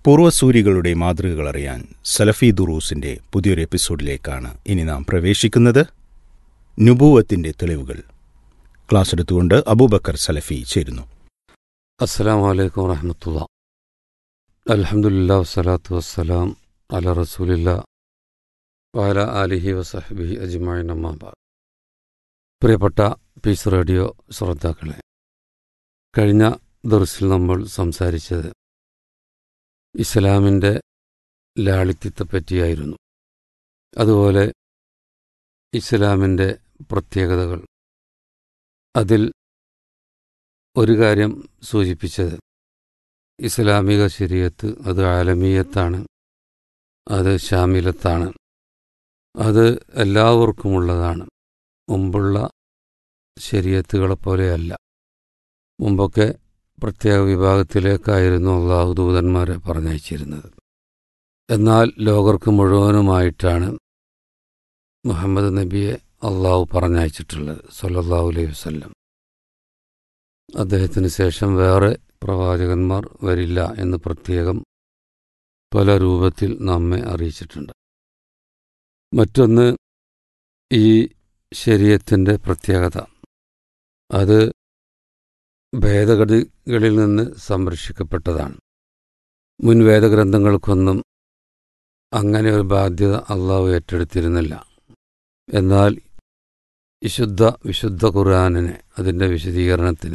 പൂർവ്വസൂരികളുടെ മാതൃകകൾ അറിയാൻ സലഫി ദുറൂസിന്റെ പുതിയൊരു എപ്പിസോഡിലേക്കാണ് ഇനി നാം പ്രവേശിക്കുന്നത് നുബൂവത്തിന്റെ തെളിവുകൾ ക്ലാസ് എടുത്തുകൊണ്ട് അബൂബക്കർ സലഫി ചേരുന്നു അസ്സലാം വലൈക്കും വറഹമത്തുള്ള അലഹമുല്ലാ വസ്സലാത്തു വസ്സലാം അല റസൂലില്ല വാല ആലിഹി വസഹബിഹി അജ്മായിൻ അമ്മാബാദ് പ്രിയപ്പെട്ട പീസ് റേഡിയോ ശ്രോതാക്കളെ കഴിഞ്ഞ ദർസിൽ നമ്മൾ സംസാരിച്ചത് ഇസ്ലാമിൻ്റെ ലാളിത്യത്തെപ്പറ്റിയായിരുന്നു അതുപോലെ ഇസ്ലാമിൻ്റെ പ്രത്യേകതകൾ അതിൽ ഒരു കാര്യം സൂചിപ്പിച്ചത് ഇസ്ലാമിക ശരീരത്ത് അത് ആലമീയത്താണ് അത് ഷാമിലത്താണ് അത് എല്ലാവർക്കുമുള്ളതാണ് മുമ്പുള്ള ശരീരത്തുകളെ പോലെയല്ല മുമ്പൊക്കെ പ്രത്യേക വിഭാഗത്തിലേക്കായിരുന്നു അള്ളാഹു ദൂതന്മാരെ പറഞ്ഞയച്ചിരുന്നത് എന്നാൽ ലോകർക്ക് മുഴുവനുമായിട്ടാണ് മുഹമ്മദ് നബിയെ അള്ളാഹു പറഞ്ഞയച്ചിട്ടുള്ളത് സല്ലല്ലാഹു അലൈഹി വസല്ലം അദ്ദേഹത്തിന് ശേഷം വേറെ പ്രവാചകന്മാർ വരില്ല എന്ന് പ്രത്യേകം പല രൂപത്തിൽ നമ്മെ അറിയിച്ചിട്ടുണ്ട് മറ്റൊന്ന് ഈ ശരീരത്തിൻ്റെ പ്രത്യേകത അത് ഭേദഗതികളിൽ നിന്ന് സംരക്ഷിക്കപ്പെട്ടതാണ് മുൻ വേദഗ്രന്ഥങ്ങൾക്കൊന്നും അങ്ങനെ ഒരു ബാധ്യത അള്ളാഹു ഏറ്റെടുത്തിരുന്നില്ല എന്നാൽ വിശുദ്ധ വിശുദ്ധ ഖുർആാനിനെ അതിൻ്റെ വിശദീകരണത്തിന്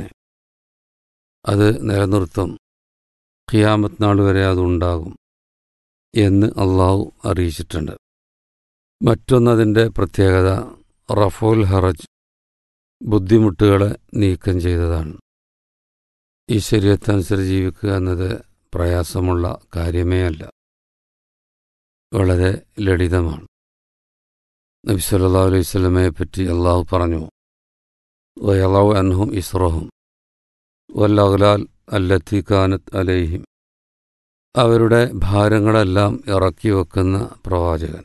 അത് നിലനിർത്തും ഖിയാമത്ത് നാൾ വരെ അതുണ്ടാകും എന്ന് അള്ളാഹു അറിയിച്ചിട്ടുണ്ട് മറ്റൊന്നതിൻ്റെ പ്രത്യേകത റഫോൽ ഹറജ് ബുദ്ധിമുട്ടുകളെ നീക്കം ചെയ്തതാണ് ഈ ശരീരത്തനുസരിച്ച് ജീവിക്കുക എന്നത് പ്രയാസമുള്ള കാര്യമേ അല്ല വളരെ ലളിതമാണ് നബി സല്ലാ അലൈഹി സ്വലമയെ പറ്റി അള്ളാഹു പറഞ്ഞു വയലാവ് അൻഹും ഇസ്രഹും വല്ലഹ്ലാൽ അല്ലത്തി കാനത്ത് അലൈഹിം അവരുടെ ഭാരങ്ങളെല്ലാം ഇറക്കി വെക്കുന്ന പ്രവാചകൻ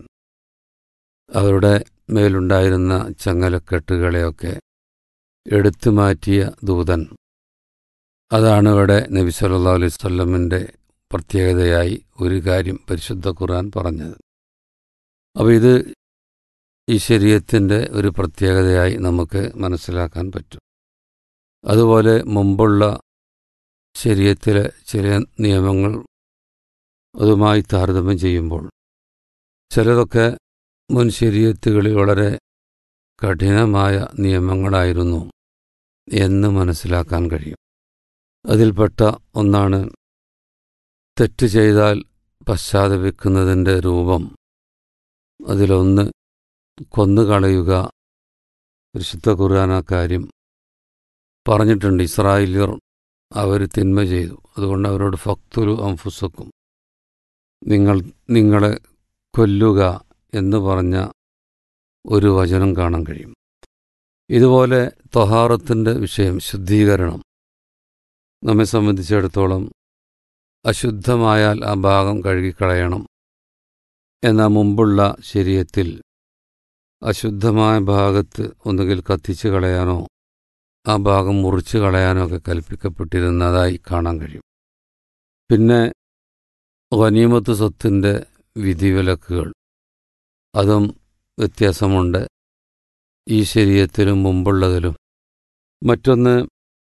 അവരുടെ മേലുണ്ടായിരുന്ന ചങ്ങലക്കെട്ടുകളെയൊക്കെ എടുത്തു മാറ്റിയ ദൂതൻ അതാണ് ഇവിടെ നബി സല്ലാ അലൈഹി സ്വല്ലമിൻ്റെ പ്രത്യേകതയായി ഒരു കാര്യം പരിശുദ്ധ ഖുർആൻ പറഞ്ഞത് അപ്പോൾ ഇത് ഈ ശരീരത്തിൻ്റെ ഒരു പ്രത്യേകതയായി നമുക്ക് മനസ്സിലാക്കാൻ പറ്റും അതുപോലെ മുമ്പുള്ള ശരീരത്തിലെ ചില നിയമങ്ങൾ അതുമായി താരതമ്യം ചെയ്യുമ്പോൾ ചിലതൊക്കെ മുൻ ശരീരത്തുകളിൽ വളരെ കഠിനമായ നിയമങ്ങളായിരുന്നു എന്ന് മനസ്സിലാക്കാൻ കഴിയും അതിൽപ്പെട്ട ഒന്നാണ് തെറ്റ് ചെയ്താൽ പശ്ചാത്തപിക്കുന്നതിൻ്റെ രൂപം അതിലൊന്ന് കൊന്നുകളയുക പരിശുദ്ധ ഖുർആൻ ആ കാര്യം പറഞ്ഞിട്ടുണ്ട് ഇസ്രായേലിയർ അവർ തിന്മ ചെയ്തു അതുകൊണ്ട് അവരോട് ഫക്തുലു അംഫുസക്കും നിങ്ങൾ നിങ്ങളെ കൊല്ലുക എന്ന് പറഞ്ഞ ഒരു വചനം കാണാൻ കഴിയും ഇതുപോലെ തൊഹാറത്തിൻ്റെ വിഷയം ശുദ്ധീകരണം നമ്മെ സംബന്ധിച്ചിടത്തോളം അശുദ്ധമായാൽ ആ ഭാഗം കഴുകിക്കളയണം എന്ന മുമ്പുള്ള ശരീരത്തിൽ അശുദ്ധമായ ഭാഗത്ത് ഒന്നുകിൽ കത്തിച്ചു കളയാനോ ആ ഭാഗം മുറിച്ചു കളയാനോ ഒക്കെ കൽപ്പിക്കപ്പെട്ടിരുന്നതായി കാണാൻ കഴിയും പിന്നെ വനീമത്ത് സ്വത്തിൻ്റെ വിധിവിലക്കുകൾ അതും വ്യത്യാസമുണ്ട് ഈ ശരീരത്തിലും മുമ്പുള്ളതിലും മറ്റൊന്ന്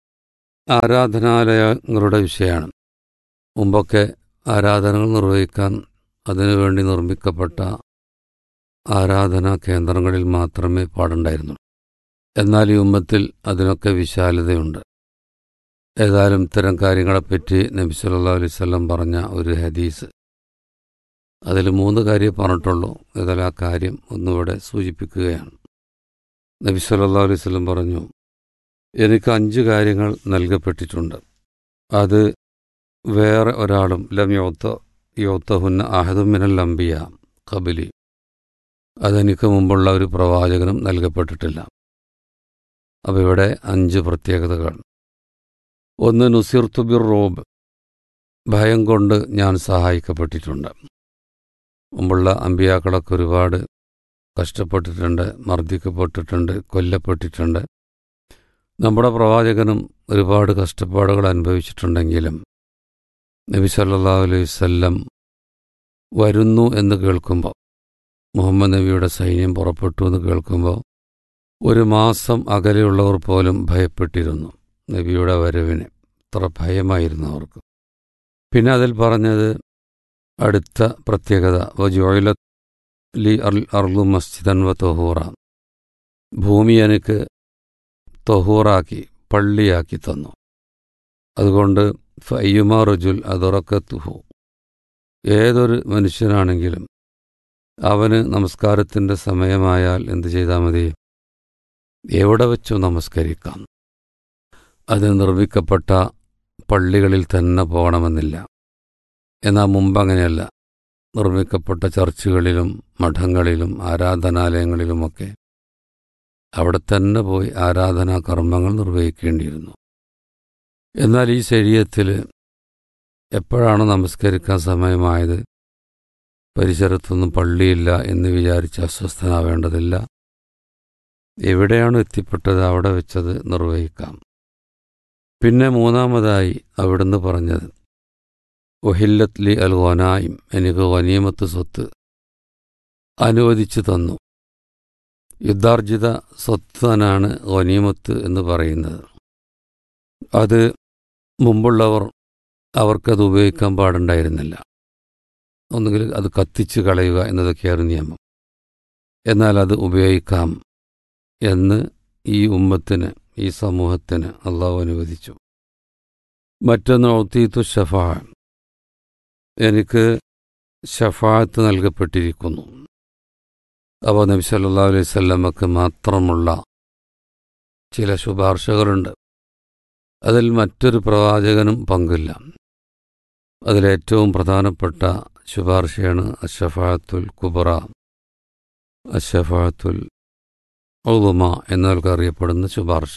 ആരാധനാലയങ്ങളുടെ വിഷയമാണ് മുമ്പൊക്കെ ആരാധനകൾ നിർവഹിക്കാൻ അതിനുവേണ്ടി നിർമ്മിക്കപ്പെട്ട ആരാധനാ കേന്ദ്രങ്ങളിൽ മാത്രമേ പാടുണ്ടായിരുന്നു എന്നാൽ ഈ ഉമ്മത്തിൽ അതിനൊക്കെ വിശാലതയുണ്ട് ഏതായാലും ഇത്തരം കാര്യങ്ങളെപ്പറ്റി നബി സല്ലാ അലൈവല്ലം പറഞ്ഞ ഒരു ഹദീസ് അതിൽ മൂന്ന് കാര്യം പറഞ്ഞിട്ടുള്ളൂ ഏതായാലും ആ കാര്യം ഒന്നുകൂടെ സൂചിപ്പിക്കുകയാണ് നബി സല്ലാ അലൈവല്ലം പറഞ്ഞു എനിക്ക് അഞ്ച് കാര്യങ്ങൾ നൽകപ്പെട്ടിട്ടുണ്ട് അത് വേറെ ഒരാളും ലം യോത്ത യോത്തഹുന്ന അഹദുമിനൽ അംബിയ കബിലി അതെനിക്ക് മുമ്പുള്ള ഒരു പ്രവാചകനും നൽകപ്പെട്ടിട്ടില്ല അപ്പോൾ ഇവിടെ അഞ്ച് പ്രത്യേകതകൾ ഒന്ന് നുസിർത്തുബിർ റോബ് ഭയം കൊണ്ട് ഞാൻ സഹായിക്കപ്പെട്ടിട്ടുണ്ട് മുമ്പുള്ള അമ്പിയാക്കളൊക്കെ ഒരുപാട് കഷ്ടപ്പെട്ടിട്ടുണ്ട് മർദ്ദിക്കപ്പെട്ടിട്ടുണ്ട് കൊല്ലപ്പെട്ടിട്ടുണ്ട് നമ്മുടെ പ്രവാചകനും ഒരുപാട് കഷ്ടപ്പാടുകൾ അനുഭവിച്ചിട്ടുണ്ടെങ്കിലും നബി സല്ലല്ലാഹു അലൈഹി വസല്ലം വരുന്നു എന്ന് കേൾക്കുമ്പോൾ മുഹമ്മദ് നബിയുടെ സൈന്യം പുറപ്പെട്ടു എന്ന് കേൾക്കുമ്പോൾ ഒരു മാസം അകലെയുള്ളവർ പോലും ഭയപ്പെട്ടിരുന്നു നബിയുടെ വരവിന് അത്ര ഭയമായിരുന്നു അവർക്ക് പിന്നെ അതിൽ പറഞ്ഞത് അടുത്ത പ്രത്യേകത വജോയില ലി അർ അർലു മസ്ജിദൻ വ തൊഹൂറ ഭൂമി എനിക്ക് തൊഹൂറാക്കി പള്ളിയാക്കി തന്നു അതുകൊണ്ട് ഫയ്യുമാ റുജുൽ അതുറക്കത്തുഹു ഏതൊരു മനുഷ്യനാണെങ്കിലും അവന് നമസ്കാരത്തിൻ്റെ സമയമായാൽ എന്ത് ചെയ്താൽ മതി എവിടെ വെച്ചു നമസ്കരിക്കാം അത് നിർമ്മിക്കപ്പെട്ട പള്ളികളിൽ തന്നെ പോകണമെന്നില്ല എന്നാൽ മുമ്പ് അങ്ങനെയല്ല നിർമ്മിക്കപ്പെട്ട ചർച്ചുകളിലും മഠങ്ങളിലും ആരാധനാലയങ്ങളിലുമൊക്കെ അവിടെ തന്നെ പോയി ആരാധനാ കർമ്മങ്ങൾ നിർവഹിക്കേണ്ടിയിരുന്നു എന്നാൽ ഈ ശരീരത്തിൽ എപ്പോഴാണ് നമസ്കരിക്കാൻ സമയമായത് പരിസരത്തൊന്നും പള്ളിയില്ല എന്ന് വിചാരിച്ച് അസ്വസ്ഥനാവേണ്ടതില്ല എവിടെയാണ് എത്തിപ്പെട്ടത് അവിടെ വെച്ചത് നിർവഹിക്കാം പിന്നെ മൂന്നാമതായി അവിടുന്ന് പറഞ്ഞത് ഒഹില്ലത്ത് ലി അൽ വനായും എനിക്ക് വനീമത്ത് സ്വത്ത് അനുവദിച്ചു തന്നു യുദ്ധാർജിത സ്വത്താനാണ് വനീമത്ത് എന്ന് പറയുന്നത് അത് മുമ്പുള്ളവർ അവർക്കത് ഉപയോഗിക്കാൻ പാടുണ്ടായിരുന്നില്ല ഒന്നുകിൽ അത് കത്തിച്ച് കളയുക എന്നതൊക്കെയായിരുന്നു നിയമം എന്നാൽ അത് ഉപയോഗിക്കാം എന്ന് ഈ ഉമ്മത്തിന് ഈ സമൂഹത്തിന് അള്ളാഹു അനുവദിച്ചു മറ്റൊന്ന് ഔത്തീത്തു ഷഫാ എനിക്ക് ഷഫാത്ത് നൽകപ്പെട്ടിരിക്കുന്നു അപ്പോൾ നബി സല്ലാ അലൈഹി സ്വല്ലമക്ക് മാത്രമുള്ള ചില ശുപാർശകളുണ്ട് അതിൽ മറ്റൊരു പ്രവാചകനും പങ്കില്ല അതിലേറ്റവും പ്രധാനപ്പെട്ട ശുപാർശയാണ് അഷഫാത്തുൽ കുബറ അഷഫാത്തുൽ ഔദുമ എന്നവർക്ക് അറിയപ്പെടുന്ന ശുപാർശ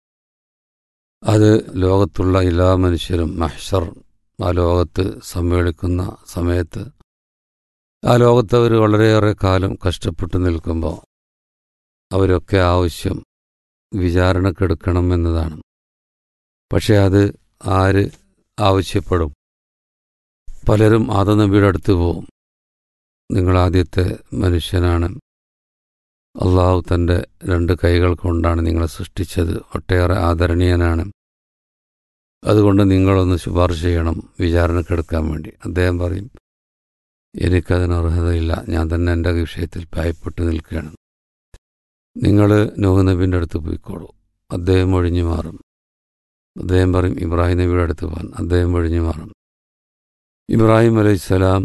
അത് ലോകത്തുള്ള എല്ലാ മനുഷ്യരും മഹ്ഷർ ആ ലോകത്ത് സമ്മേളിക്കുന്ന സമയത്ത് ആ ലോകത്ത് അവർ വളരെയേറെ കാലം കഷ്ടപ്പെട്ടു നിൽക്കുമ്പോൾ അവരൊക്കെ ആവശ്യം വിചാരണക്കെടുക്കണം എന്നതാണ് പക്ഷെ അത് ആര് ആവശ്യപ്പെടും പലരും ആദനബിയുടെ അടുത്ത് പോവും നിങ്ങൾ ആദ്യത്തെ മനുഷ്യനാണ് അള്ളാഹു തൻ്റെ രണ്ട് കൈകൾ കൊണ്ടാണ് നിങ്ങളെ സൃഷ്ടിച്ചത് ഒട്ടേറെ ആദരണീയനാണ് അതുകൊണ്ട് നിങ്ങളൊന്ന് ശുപാർശ ചെയ്യണം വിചാരണക്കെടുക്കാൻ വേണ്ടി അദ്ദേഹം പറയും എനിക്കതിന് അർഹതയില്ല ഞാൻ തന്നെ എൻ്റെ വിഷയത്തിൽ ഭയപ്പെട്ടു നിൽക്കുകയാണ് നിങ്ങൾ നോഹ് നബീൻ്റെ അടുത്ത് പോയിക്കോളൂ അദ്ദേഹം ഒഴിഞ്ഞു മാറും അദ്ദേഹം പറയും ഇബ്രാഹിം നബിയുടെ അടുത്ത് പോകാൻ അദ്ദേഹം ഒഴിഞ്ഞു മാറും ഇബ്രാഹിം അലൈഹിസ്സലാം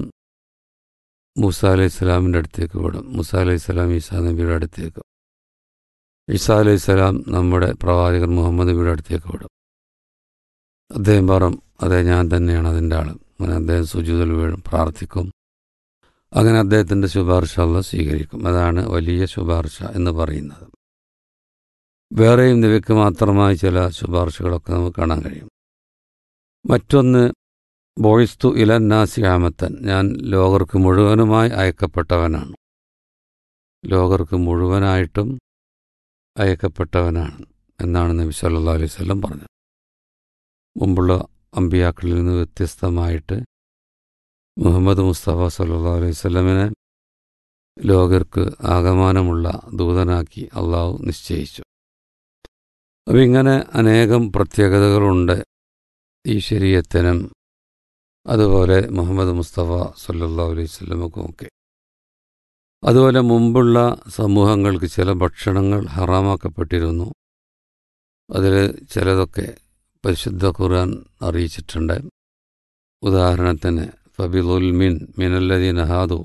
മൂസ അലൈഹി സ്വലാമിൻ്റെ അടുത്തേക്ക് വിടും മൂസ അലൈഹി സ്വലാം ഈസാ നബിയുടെ അടുത്തേക്ക് ഈസാ അലൈഹി സ്വലാം നമ്മുടെ പ്രവാചകൻ മുഹമ്മദ് നബിയുടെ അടുത്തേക്ക് വിടും അദ്ദേഹം പറയും അതെ ഞാൻ തന്നെയാണ് അതിൻ്റെ ആൾ അങ്ങനെ അദ്ദേഹം സുജൂതൽ വീഴും പ്രാർത്ഥിക്കും അങ്ങനെ അദ്ദേഹത്തിൻ്റെ ശുപാർശ അല്ല സ്വീകരിക്കും അതാണ് വലിയ ശുപാർശ എന്ന് പറയുന്നത് വേറെയും നബിക്ക് മാത്രമായി ചില ശുപാർശകളൊക്കെ നമുക്ക് കാണാൻ കഴിയും മറ്റൊന്ന് ബോയിസ്തു ഇലന്നാസി ആമത്തൻ ഞാൻ ലോകർക്ക് മുഴുവനുമായി അയക്കപ്പെട്ടവനാണ് ലോകർക്ക് മുഴുവനായിട്ടും അയക്കപ്പെട്ടവനാണ് എന്നാണ് നബി സല്ലാ അലൈഹി സ്വല്ലം പറഞ്ഞത് മുമ്പുള്ള അമ്പിയാക്കളിൽ നിന്ന് വ്യത്യസ്തമായിട്ട് മുഹമ്മദ് മുസ്തഫ സല്ലാ അലൈഹി സ്വല്ലമിനെ ലോകർക്ക് ആകമാനമുള്ള ദൂതനാക്കി അള്ളാഹു നിശ്ചയിച്ചു അപ്പം ഇങ്ങനെ അനേകം പ്രത്യേകതകളുണ്ട് ഈ ശരീരത്തിനും അതുപോലെ മുഹമ്മദ് മുസ്തഫ സല്ലാ അലൈഹി സ്വലമക്കുമൊക്കെ അതുപോലെ മുമ്പുള്ള സമൂഹങ്ങൾക്ക് ചില ഭക്ഷണങ്ങൾ ഹറാമാക്കപ്പെട്ടിരുന്നു അതിൽ ചിലതൊക്കെ പരിശുദ്ധ ഖുർആൻ അറിയിച്ചിട്ടുണ്ട് ഉദാഹരണത്തിന് ഫബിലുൽമിൻ മിനല്ലദീൻ അഹാദു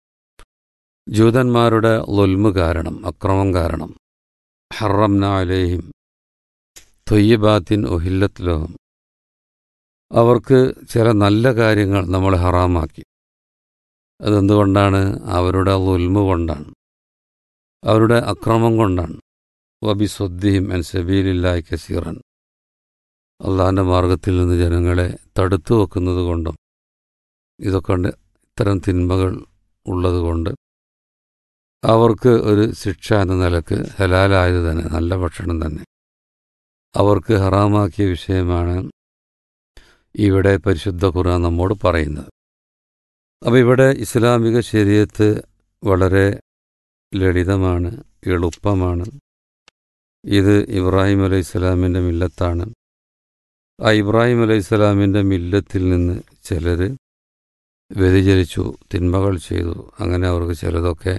ജൂതന്മാരുടെ ലുൽമ് കാരണം അക്രമം കാരണം ഹറംന അലേഹിം തൊയ്യബാത്തിൻ ഒഹില്ലത്ത് ലോഹം അവർക്ക് ചില നല്ല കാര്യങ്ങൾ നമ്മൾ ഹറാമാക്കി അതെന്തുകൊണ്ടാണ് അവരുടെ ഉൽമ കൊണ്ടാണ് അവരുടെ അക്രമം കൊണ്ടാണ് വബി സ്വദ്ദിഹിം എൻ സബീലില്ലായി കസീറൻ അള്ളാഹിൻ്റെ മാർഗത്തിൽ നിന്ന് ജനങ്ങളെ തടുത്തു വെക്കുന്നത് കൊണ്ടും ഇതൊക്കെ ഇത്തരം തിന്മകൾ ഉള്ളതുകൊണ്ട് അവർക്ക് ഒരു ശിക്ഷ എന്ന നിലക്ക് ഹലാലായത് തന്നെ നല്ല ഭക്ഷണം തന്നെ അവർക്ക് ഹറാമാക്കിയ വിഷയമാണ് ഇവിടെ പരിശുദ്ധ ഖുർആൻ നമ്മോട് പറയുന്നത് അപ്പോൾ ഇവിടെ ഇസ്ലാമിക ശരീരത്ത് വളരെ ലളിതമാണ് എളുപ്പമാണ് ഇത് ഇബ്രാഹിം അലൈഹി സ്വലാമിൻ്റെ മില്ലത്താണ് ആ ഇബ്രാഹിം അലൈഹി സ്വലാമിൻ്റെ മില്ലത്തിൽ നിന്ന് ചിലർ വ്യതിചലിച്ചു തിന്മകൾ ചെയ്തു അങ്ങനെ അവർക്ക് ചിലതൊക്കെ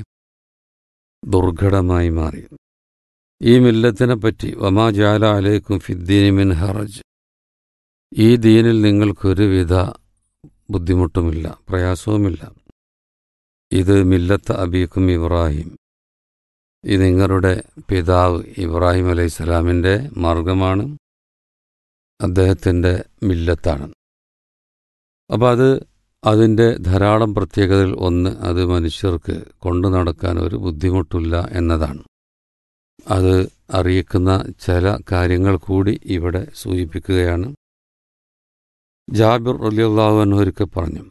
ദുർഘടമായി മാറി ഈ മില്ലത്തിനെ പറ്റി വമാ ജാല അലൈക്കും ഫിദ്ദീനി മിൻ ഹറജ് ഈ ദീനിൽ നിങ്ങൾക്കൊരുവിധ ബുദ്ധിമുട്ടുമില്ല പ്രയാസവുമില്ല ഇത് മില്ലത്ത് അബീക്കും ഇബ്രാഹിം ഇത് നിങ്ങളുടെ പിതാവ് ഇബ്രാഹിം അലൈഹി സ്വലാമിൻ്റെ മാർഗമാണ് അദ്ദേഹത്തിൻ്റെ മില്ലത്താണ് അപ്പോൾ അത് അതിൻ്റെ ധാരാളം പ്രത്യേകതകൾ ഒന്ന് അത് മനുഷ്യർക്ക് കൊണ്ടു നടക്കാൻ ഒരു ബുദ്ധിമുട്ടില്ല എന്നതാണ് അത് അറിയിക്കുന്ന ചില കാര്യങ്ങൾ കൂടി ഇവിടെ സൂചിപ്പിക്കുകയാണ് ജാബിർ അലിയല്ലാഹു അൻഹൊരിക്കൽ പറഞ്ഞു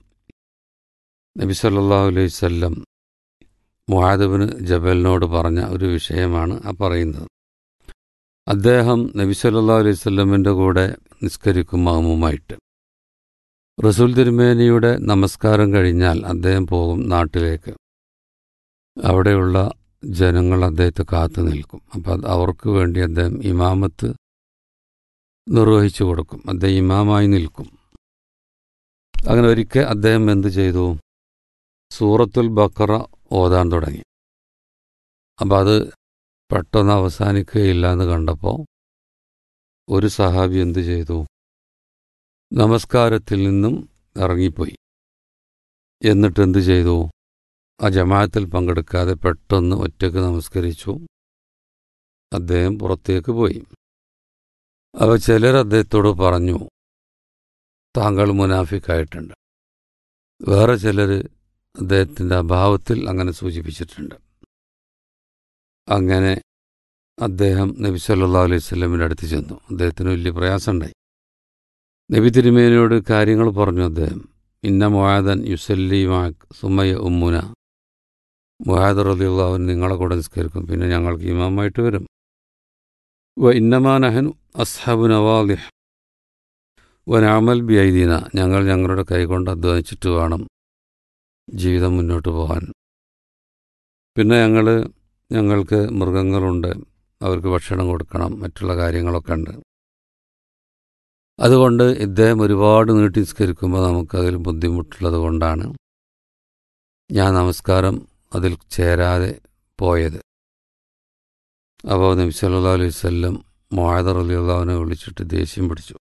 നബി സല്ലല്ലാഹു അലൈഹി വസല്ലം മുഹാദബിന് ജബലിനോട് പറഞ്ഞ ഒരു വിഷയമാണ് ആ പറയുന്നത് അദ്ദേഹം നബി സല്ലല്ലാഹു അലൈഹി വസല്ലമിൻ്റെ കൂടെ നിസ്കരിക്കും മഹമുമായിട്ട് റസൂൽ തിരുമേനിയുടെ നമസ്കാരം കഴിഞ്ഞാൽ അദ്ദേഹം പോകും നാട്ടിലേക്ക് അവിടെയുള്ള ജനങ്ങൾ അദ്ദേഹത്തെ കാത്തു നിൽക്കും അപ്പം അവർക്ക് വേണ്ടി അദ്ദേഹം ഇമാമത്ത് നിർവഹിച്ചു കൊടുക്കും അദ്ദേഹം ഇമാമായി നിൽക്കും അങ്ങനെ ഒരിക്കൽ അദ്ദേഹം എന്തു ചെയ്തു സൂറത്തുൽ ബക്കറ ഓതാൻ തുടങ്ങി അപ്പം അത് പെട്ടെന്ന് അവസാനിക്കുകയില്ല എന്ന് കണ്ടപ്പോൾ ഒരു സഹാബി എന്തു ചെയ്തു നമസ്കാരത്തിൽ നിന്നും ഇറങ്ങിപ്പോയി എന്നിട്ട് എന്തു ചെയ്തു ആ ജമാഅത്തിൽ പങ്കെടുക്കാതെ പെട്ടെന്ന് ഒറ്റയ്ക്ക് നമസ്കരിച്ചു അദ്ദേഹം പുറത്തേക്ക് പോയി അപ്പോൾ ചിലർ അദ്ദേഹത്തോട് പറഞ്ഞു താങ്കൾ മുനാഫിക്കായിട്ടുണ്ട് വേറെ ചിലർ അദ്ദേഹത്തിൻ്റെ അഭാവത്തിൽ അങ്ങനെ സൂചിപ്പിച്ചിട്ടുണ്ട് അങ്ങനെ അദ്ദേഹം നബി സല്ലാ അലൈഹി സ്വലമിൻ്റെ അടുത്ത് ചെന്നു അദ്ദേഹത്തിന് വലിയ പ്രയാസമുണ്ടായി നബി തിരുമേനയോട് കാര്യങ്ങൾ പറഞ്ഞു അദ്ദേഹം ഇന്ന മൊഹാദൻ യുസല്ലി മാക് സുമയ ഉമ്മുന മൊഹാദർ അലിയുള്ള അവൻ നിങ്ങളെ കൂടെ നിസ്കരിക്കും പിന്നെ ഞങ്ങൾക്ക് ഇമാമായിട്ട് വരും വ ഇന്നമാനഹൻ അസ്ഹബു നവാലിഹ് വനാമൽ ബി ഐദീന ഞങ്ങൾ ഞങ്ങളുടെ കൈകൊണ്ട് അധ്വാനിച്ചിട്ട് വേണം ജീവിതം മുന്നോട്ട് പോകാൻ പിന്നെ ഞങ്ങൾ ഞങ്ങൾക്ക് മൃഗങ്ങളുണ്ട് അവർക്ക് ഭക്ഷണം കൊടുക്കണം മറ്റുള്ള കാര്യങ്ങളൊക്കെ ഉണ്ട് അതുകൊണ്ട് ഇദ്ദേഹം ഒരുപാട് നീട്ടി നിസ്കരിക്കുമ്പോൾ നമുക്കതിൽ ബുദ്ധിമുട്ടുള്ളത് കൊണ്ടാണ് ഞാൻ നമസ്കാരം അതിൽ ചേരാതെ പോയത് അപ്പോൾ നബി സല്ലാ അലൈഹി വല്ലം മുഹാദർ അലി അള്ളാഹുവിനെ വിളിച്ചിട്ട് ദേഷ്യം പിടിച്ചു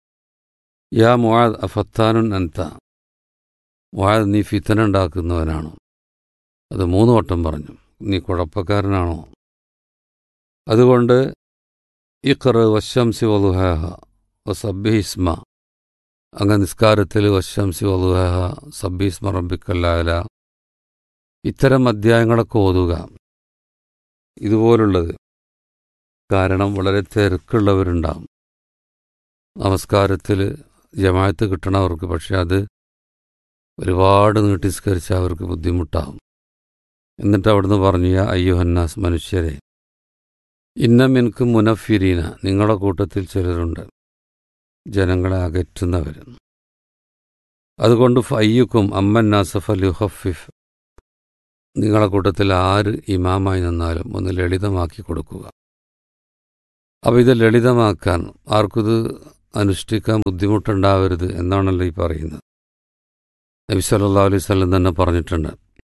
യാ മുഹാദ് അഫത്താനുൻ അൻത മുഹാദ് നീ ഫിത്തന ഉണ്ടാക്കുന്നവനാണോ അത് മൂന്ന് വട്ടം പറഞ്ഞു നീ കുഴപ്പക്കാരനാണോ അതുകൊണ്ട് ഇഖർ വശംസി വലുഹാഹ വസബ്ബിഹിസ്മ അങ്ങ് നിസ്കാരത്തിൽ വശംസി വലുഹാഹ സബ്ബിസ്മ റബ്ബിക്കല്ലാല ഇത്തരം അധ്യായങ്ങളൊക്കെ ഓതുക ഇതുപോലുള്ളത് കാരണം വളരെ തിരക്കുള്ളവരുണ്ടാവും നമസ്കാരത്തിൽ ജമായത്ത് കിട്ടണവർക്ക് പക്ഷെ അത് ഒരുപാട് നീട്ടിസ്കരിച്ച് അവർക്ക് ബുദ്ധിമുട്ടാവും എന്നിട്ട് അവിടുന്ന് പറഞ്ഞു യാ അയ്യുഹന്നാസ് മനുഷ്യരെ ഇന്നം എനിക്ക് മുനഫിരീന നിങ്ങളുടെ കൂട്ടത്തിൽ ചിലരുണ്ട് ജനങ്ങളെ അകറ്റുന്നവർ അതുകൊണ്ട് ഫയ്യുക്കും അമ്മൻ നാസഫ് അൽ യുഹഫിഫ് നിങ്ങളുടെ കൂട്ടത്തിൽ ആര് ഇമാമായി നിന്നാലും ഒന്ന് ലളിതമാക്കി കൊടുക്കുക അപ്പോൾ ഇത് ലളിതമാക്കാൻ ആർക്കിത് അനുഷ്ഠിക്കാൻ ബുദ്ധിമുട്ടുണ്ടാവരുത് എന്നാണല്ലോ ഈ പറയുന്നത് നബി സല്ലാ അലൈഹി സ്വലം തന്നെ പറഞ്ഞിട്ടുണ്ട്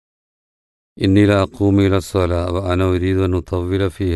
ഇന്നീല അക്കൂമീല സ്വല അന ഒരീതനു തവ്വില ഫിയ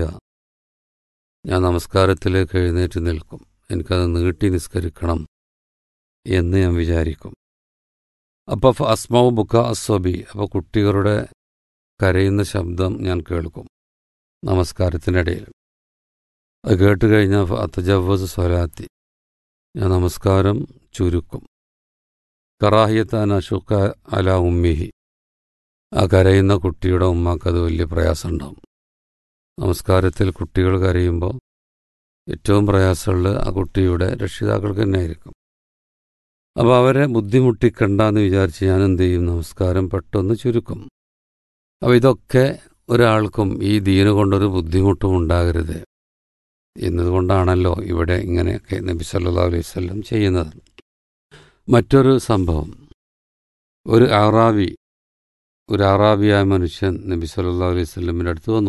ഞാൻ നമസ്കാരത്തിലേക്ക് എഴുന്നേറ്റ് നിൽക്കും എനിക്കത് നീട്ടി നിസ്കരിക്കണം എന്ന് ഞാൻ വിചാരിക്കും അപ്പോൾ അസ്മാവ് ബുക്ക അസ്വബി അപ്പോൾ കുട്ടികളുടെ കരയുന്ന ശബ്ദം ഞാൻ കേൾക്കും നമസ്കാരത്തിനിടയിൽ അത് കേട്ട് കഴിഞ്ഞാൽ അത്തജവസ് സ്വലാത്തി ഞാൻ നമസ്കാരം ചുരുക്കും കറാഹിയത്താൻ അഷുക്ക അല ഉമ്മിഹി ആ കരയുന്ന കുട്ടിയുടെ ഉമ്മാക്ക് അത് വലിയ പ്രയാസമുണ്ടാവും നമസ്കാരത്തിൽ കുട്ടികൾ കരയുമ്പോൾ ഏറ്റവും പ്രയാസമുള്ളത് ആ കുട്ടിയുടെ രക്ഷിതാക്കൾക്ക് തന്നെ ആയിരിക്കും അപ്പോൾ അവരെ ബുദ്ധിമുട്ടിക്കണ്ടെന്ന് വിചാരിച്ച് ഞാൻ എന്ത് ചെയ്യും നമസ്കാരം പെട്ടെന്ന് ചുരുക്കും അപ്പോൾ ഇതൊക്കെ ഒരാൾക്കും ഈ ദീന കൊണ്ടൊരു ബുദ്ധിമുട്ടും ഉണ്ടാകരുത് എന്നതുകൊണ്ടാണല്ലോ ഇവിടെ ഇങ്ങനെയൊക്കെ നബി സല്ലാ അലൈഹി വല്ലം ചെയ്യുന്നത് മറ്റൊരു സംഭവം ഒരു അറാബി ഒരു അറാബിയായ മനുഷ്യൻ നബി സല്ലല്ലാഹു അലൈഹി വസല്ലമിൻ്റെ അടുത്ത് വന്നു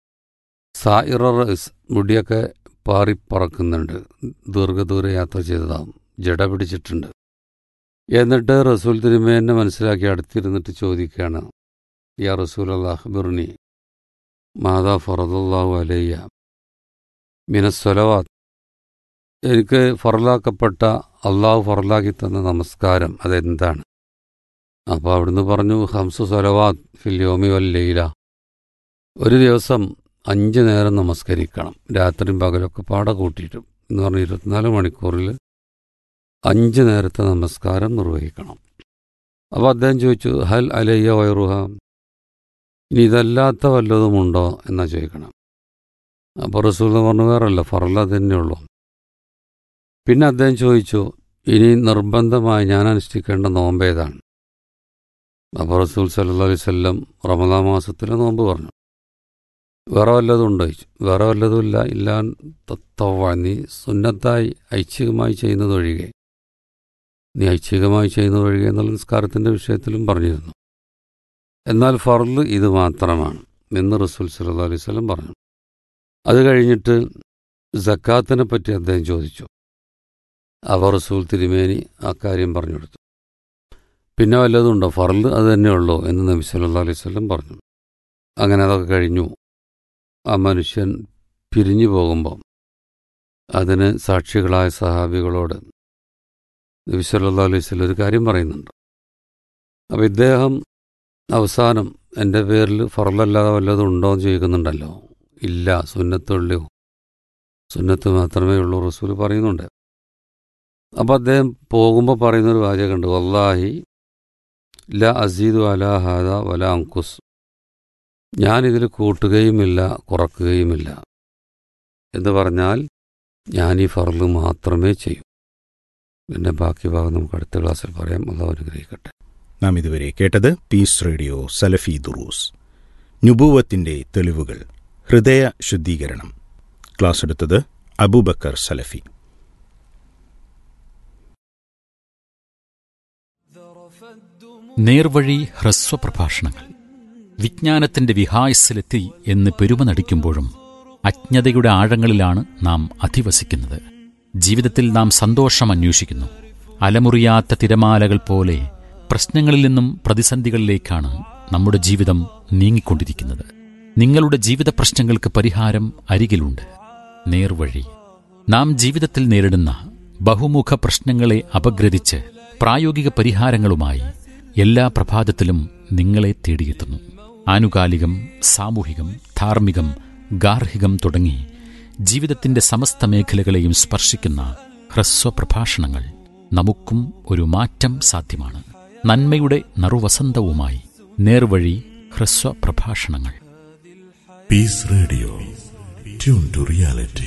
സായിറ റസ് മുടിയൊക്കെ പാറിപ്പറക്കുന്നുണ്ട് ദീർഘദൂര യാത്ര ചെയ്തതാവും ജട പിടിച്ചിട്ടുണ്ട് എന്നിട്ട് റസൂൽ തിരുമേനെ മനസ്സിലാക്കി അടുത്തിരുന്നിട്ട് ചോദിക്കുകയാണ് യാ റസൂൽ അള്ളാഹ് ബിർണി മാതാ ഫറദുല്ലാഹു അലയ്യ മിനസ്വലവാത്ത് എനിക്ക് ഫറലാക്കപ്പെട്ട അള്ളാഹു ഫറലാക്കി തന്ന നമസ്കാരം അതെന്താണ് അപ്പോൾ അവിടുന്ന് പറഞ്ഞു ഹംസു സ്വലവാത്ത് ഫില്യോമി വല്ലയില ഒരു ദിവസം അഞ്ച് നേരം നമസ്കരിക്കണം രാത്രിയും പകലൊക്കെ പാടെ കൂട്ടിയിട്ടും എന്ന് പറഞ്ഞ ഇരുപത്തിനാല് മണിക്കൂറിൽ അഞ്ച് നേരത്തെ നമസ്കാരം നിർവഹിക്കണം അപ്പോൾ അദ്ദേഹം ചോദിച്ചു ഹൽ അലയ്യ വൈറുഹ ഇനി ഇതല്ലാത്ത വല്ലതുമുണ്ടോ എന്നാ ചോദിക്കണം അപ്പോൾ റസൂൽ പറഞ്ഞു വേറല്ല ഫറല തന്നെയുള്ളൂ പിന്നെ അദ്ദേഹം ചോദിച്ചു ഇനി നിർബന്ധമായി ഞാൻ അനുഷ്ഠിക്കേണ്ട നോമ്പ് ഏതാണ് അപ്പോൾ റസൂൽ സല്ലല്ലാഹു അലൈഹി വസല്ലം റമദാ മാസത്തിലെ നോമ്പ് പറഞ്ഞു വേറെ വല്ലതും ഉണ്ടോ ചോദിച്ചു വേറെ വല്ലതും ഇല്ല ഇല്ലാ തത്തവ നീ സുന്നത്തായി ഐച്ഛികമായി ചെയ്യുന്നതൊഴികെ നീ ഐച്ഛികമായി ചെയ്യുന്നതൊഴികെ എന്നുള്ള നിസ്കാരത്തിൻ്റെ വിഷയത്തിലും പറഞ്ഞിരുന്നു എന്നാൽ ഫർള് ഇത് മാത്രമാണ് എന്ന് റസൂൽ സല്ലല്ലാഹു അലൈഹി വസല്ലം പറഞ്ഞു അത് കഴിഞ്ഞിട്ട് സക്കാത്തിനെ പറ്റി അദ്ദേഹം ചോദിച്ചു അവ റസൂൽ തിരുമേനി ആ കാര്യം പറഞ്ഞു കൊടുത്തു പിന്നെ വല്ലതും ഉണ്ടോ ഫർള് അത് തന്നെയുള്ളൂ എന്ന് നബി സല്ലല്ലാഹു അലൈഹി വസല്ലം പറഞ്ഞു അങ്ങനെ അതൊക്കെ കഴിഞ്ഞു ആ മനുഷ്യൻ പിരിഞ്ഞു പോകുമ്പോൾ അതിന് സാക്ഷികളായ സഹാബികളോട് നബി സല്ലല്ലാഹു അലൈഹി വസല്ലം ഒരു കാര്യം പറയുന്നുണ്ട് അപ്പോൾ ഇദ്ദേഹം അവസാനം എൻ്റെ പേരിൽ ഫറലല്ലാതെ വല്ലതും ഉണ്ടോ എന്ന് ചോദിക്കുന്നുണ്ടല്ലോ ഇല്ല സുന്നത്തുള്ളൂ സുന്നത്ത് മാത്രമേ ഉള്ളൂ റസൂൽ പറയുന്നുണ്ട് അപ്പോൾ അദ്ദേഹം പോകുമ്പോൾ പറയുന്നൊരു വാചകമുണ്ട് വല്ലാഹി ല അസീദു അല ഹാദ വല അങ്കുസ് ഞാനിതിൽ കൂട്ടുകയുമില്ല കുറക്കുകയുമില്ല എന്ന് പറഞ്ഞാൽ ഞാൻ ഈ ഫറല് മാത്രമേ ചെയ്യൂ പിന്നെ ബാക്കി ഭാഗം നമുക്ക് അടുത്ത ക്ലാസ്സിൽ പറയാം അള്ളാഹു അനുഗ്രഹിക്കട്ടെ നാം ഇതുവരെ കേട്ടത് പീസ് റേഡിയോ സലഫി ദുറൂസ് നുബൂവത്തിന്റെ തെളിവുകൾ ഹൃദയ ശുദ്ധീകരണം ക്ലാസ് എടുത്തത് അബൂബക്കർ സലഫി നേർവഴി ഹ്രസ്വപ്രഭാഷണങ്ങൾ വിജ്ഞാനത്തിന്റെ വിഹായസിലെത്തി എന്ന് പെരുമ നടിക്കുമ്പോഴും അജ്ഞതയുടെ ആഴങ്ങളിലാണ് നാം അധിവസിക്കുന്നത് ജീവിതത്തിൽ നാം സന്തോഷം അന്വേഷിക്കുന്നു അലമുറിയാത്ത തിരമാലകൾ പോലെ പ്രശ്നങ്ങളിൽ നിന്നും പ്രതിസന്ധികളിലേക്കാണ് നമ്മുടെ ജീവിതം നീങ്ങിക്കൊണ്ടിരിക്കുന്നത് നിങ്ങളുടെ ജീവിത പ്രശ്നങ്ങൾക്ക് പരിഹാരം അരികിലുണ്ട് നേർവഴി നാം ജീവിതത്തിൽ നേരിടുന്ന ബഹുമുഖ പ്രശ്നങ്ങളെ അപഗ്രഥിച്ച് പ്രായോഗിക പരിഹാരങ്ങളുമായി എല്ലാ പ്രഭാതത്തിലും നിങ്ങളെ തേടിയെത്തുന്നു ആനുകാലികം സാമൂഹികം ധാർമ്മികം ഗാർഹികം തുടങ്ങി ജീവിതത്തിന്റെ സമസ്ത മേഖലകളെയും സ്പർശിക്കുന്ന ഹ്രസ്വ പ്രഭാഷണങ്ങൾ നമുക്കും ഒരു മാറ്റം സാധ്യമാണ് നന്മയുടെ നറുവസന്തവുമായി നേർവഴി ഹ്രസ്വ പ്രഭാഷണങ്ങൾ Peace Radio. Tune to reality.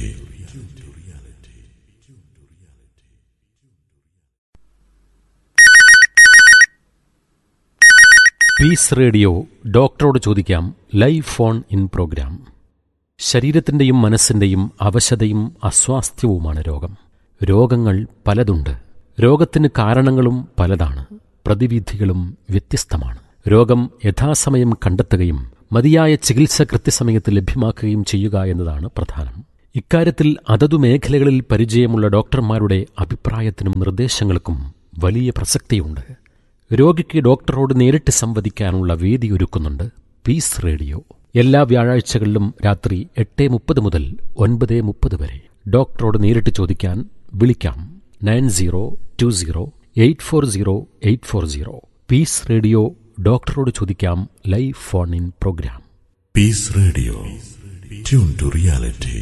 Peace radio ഡോക്ടറോട് ചോദിക്കാം ലൈവ് ഫോൺ ഇൻ പ്രോഗ്രാം ശരീരത്തിന്റെയും മനസ്സിന്റെയും അവശതയും അസ്വാസ്ഥ്യവുമാണ് രോഗം രോഗങ്ങൾ പലതുണ്ട് രോഗത്തിന് കാരണങ്ങളും പലതാണ് പ്രതിവിധികളും വ്യത്യസ്തമാണ് രോഗം യഥാസമയം കണ്ടെത്തുകയും മതിയായ ചികിത്സ കൃത്യസമയത്ത് ലഭ്യമാക്കുകയും ചെയ്യുക എന്നതാണ് പ്രധാനം ഇക്കാര്യത്തിൽ അതതു മേഖലകളിൽ പരിചയമുള്ള ഡോക്ടർമാരുടെ അഭിപ്രായത്തിനും നിർദ്ദേശങ്ങൾക്കും വലിയ പ്രസക്തിയുണ്ട് രോഗിക്ക് ഡോക്ടറോട് നേരിട്ട് സംവദിക്കാനുള്ള വേദി ഒരുക്കുന്നുണ്ട് പീസ് റേഡിയോ എല്ലാ വ്യാഴാഴ്ചകളിലും രാത്രി എട്ട് മുപ്പത് മുതൽ ഒൻപത് മുപ്പത് വരെ ഡോക്ടറോട് നേരിട്ട് ചോദിക്കാൻ വിളിക്കാം nine zero two zero eight four zero eight four zero peace radio ഡോക്ടറോട് ചോദിക്കാം live phone in program Peace Radio. Tune to reality.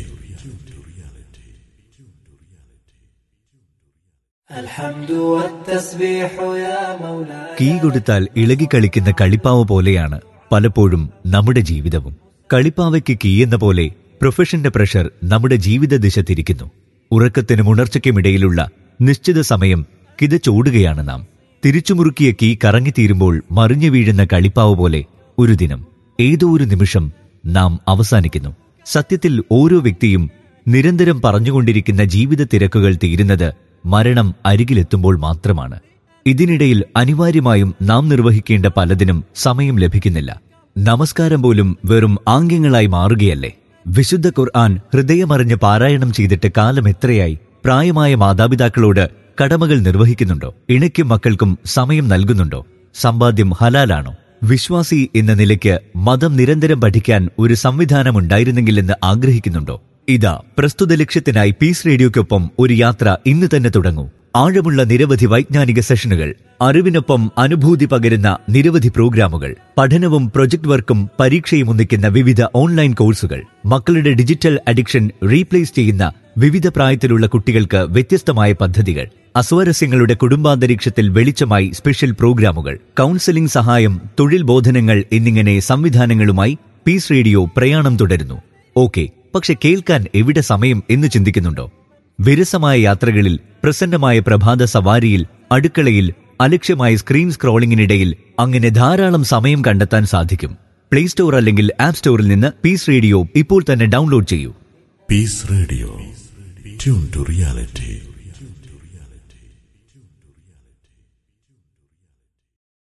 الحمد والتسبيح يا مولاي key കൊടുത്താൽ ഇളകിക്കളിക്കുന്ന കളിപ്പാവ പോലെയാണ് പലപ്പോഴും നമ്മുടെ ജീവിതവും കളിപ്പാവയ്ക്ക് കീ എന്ന പോലെ പ്രൊഫഷന്റെ പ്രഷർ നമ്മുടെ ജീവിത ദിശ തിരിക്കുന്നു ഉറക്കത്തിനും ഉണർച്ചയ്ക്കുമിടയിലുള്ള നിശ്ചിത സമയം കിതച്ചോടുകയാണ് നാം തിരിച്ചുമുറുക്കിയ കീ കറങ്ങിത്തീരുമ്പോൾ മറിഞ്ഞു വീഴുന്ന കളിപ്പാവ് പോലെ ഒരു ദിനം ഏതോ ഒരു നിമിഷം നാം അവസാനിക്കുന്നു സത്യത്തിൽ ഓരോ വ്യക്തിയും നിരന്തരം പറഞ്ഞുകൊണ്ടിരിക്കുന്ന ജീവിത തിരക്കുകൾ തീരുന്നത് മരണം അരികിലെത്തുമ്പോൾ മാത്രമാണ് ഇതിനിടയിൽ അനിവാര്യമായും നാം നിർവഹിക്കേണ്ട പലതിനും സമയം ലഭിക്കുന്നില്ല നമസ്കാരം പോലും വെറും ആംഗ്യങ്ങളായി മാറുകയല്ലേ വിശുദ്ധ ഖുർആൻ ഹൃദയമറിഞ്ഞ് പാരായണം ചെയ്തിട്ട് കാലം എത്രയായി പ്രായമായ മാതാപിതാക്കളോട് കടമകൾ നിർവഹിക്കുന്നുണ്ടോ ഇണയ്ക്കും മക്കൾക്കും സമയം നൽകുന്നുണ്ടോ സമ്പാദ്യം ഹലാലാണോ വിശ്വാസി എന്ന നിലയ്ക്ക് മതം നിരന്തരം പഠിക്കാൻ ഒരു സംവിധാനം ഉണ്ടായിരുന്നെങ്കിലെന്ന് ആഗ്രഹിക്കുന്നുണ്ടോ ഇതാ പ്രസ്തുത ലക്ഷ്യത്തിനായി പീസ് റേഡിയോയ്ക്കൊപ്പം ഒരു യാത്ര ഇന്ന് തന്നെ തുടങ്ങൂ ആഴമുള്ള നിരവധി വൈജ്ഞാനിക സെഷനുകൾ അറിവിനൊപ്പം അനുഭൂതി പകരുന്ന നിരവധി പ്രോഗ്രാമുകൾ പഠനവും പ്രൊജക്ട് വർക്കും പരീക്ഷയും ഒന്നിക്കുന്ന വിവിധ ഓൺലൈൻ കോഴ്സുകൾ മക്കളുടെ ഡിജിറ്റൽ അഡിക്ഷൻ റീപ്ലേസ് ചെയ്യുന്ന വിവിധ പ്രായത്തിലുള്ള കുട്ടികൾക്ക് വ്യത്യസ്തമായ പദ്ധതികൾ അസ്വാരസ്യങ്ങളുടെ കുടുംബാന്തരീക്ഷത്തിൽ വെളിച്ചമായി സ്പെഷ്യൽ പ്രോഗ്രാമുകൾ കൗൺസിലിംഗ് സഹായം തൊഴിൽ ബോധനങ്ങൾ എന്നിങ്ങനെ സംവിധാനങ്ങളുമായി പീസ് റേഡിയോ പ്രയാണം തുടരുന്നു ഓക്കെ പക്ഷെ കേൾക്കാൻ എവിടെ സമയം എന്ന് ചിന്തിക്കുന്നുണ്ടോ വിരസമായ യാത്രകളിൽ പ്രസന്നമായ പ്രഭാത സവാരിയിൽ അടുക്കളയിൽ അലക്ഷ്യമായ സ്ക്രീൻ സ്ക്രോളിംഗിനിടയിൽ അങ്ങനെ ധാരാളം സമയം കണ്ടെത്താൻ സാധിക്കും പ്ലേ സ്റ്റോർ അല്ലെങ്കിൽ ആപ്പ് സ്റ്റോറിൽ നിന്ന് പീസ് റേഡിയോ ഇപ്പോൾ തന്നെ ഡൗൺലോഡ് ചെയ്യൂ Peace Radio. Tune to reality.